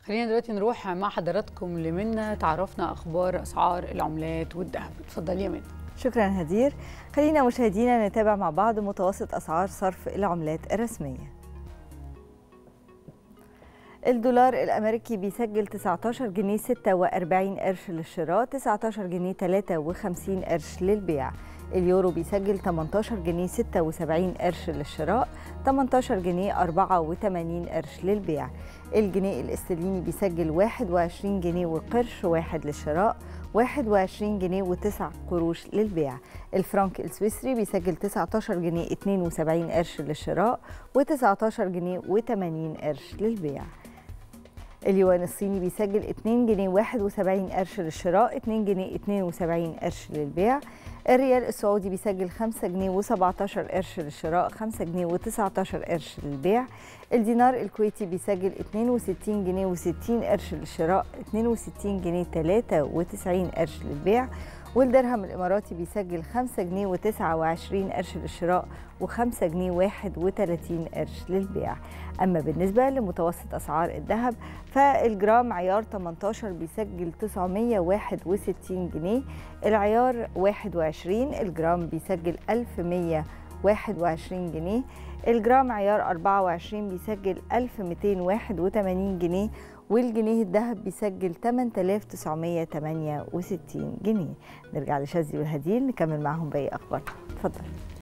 خلينا دلوقتي نروح مع حضراتكم لمنى تعرفنا اخبار اسعار العملات والذهب اتفضلي يا منى شكرا هدير خلينا مشاهدينا نتابع مع بعض متوسط أسعار صرف العملات الرسمية الدولار الأمريكي بيسجل 19 جنيه 46 قرش للشراء 19 جنيه 53 قرش للبيع اليورو بيسجل 18 جنيه 76 قرش للشراء 18 جنيه 84 قرش للبيع الجنيه الاسترليني بيسجل 21 جنيه وقرش واحد للشراء 21 جنيه و9 قروش للبيع الفرنك السويسري بيسجل 19 جنيه 72 قرش للشراء و19 جنيه و80 قرش للبيع اليوان الصيني بيسجل 2 جنيه 71 قرش للشراء 2 جنيه 72 قرش للبيع الريال السعودي بيسجل 5 جنيه و17 قرش للشراء 5 جنيه و19 قرش للبيع الدينار الكويتي بيسجل 62 جنيه و60 قرش للشراء 62 جنيه 93 قرش للبيع والدرهم الإماراتي بيسجل 5 جنيه و29 قرش للشراء و5 جنيه 31 قرش للبيع أما بالنسبة لمتوسط أسعار الذهب فالجرام عيار 18 بيسجل 961 جنيه العيار 21 الجرام بيسجل 1121 جنيه الجرام عيار 24 بيسجل 1281 جنيه والجنيه الذهب بيسجل 8968 جنيه نرجع لشاذلي والهديل نكمل معهم باقي اخبارنا اتفضل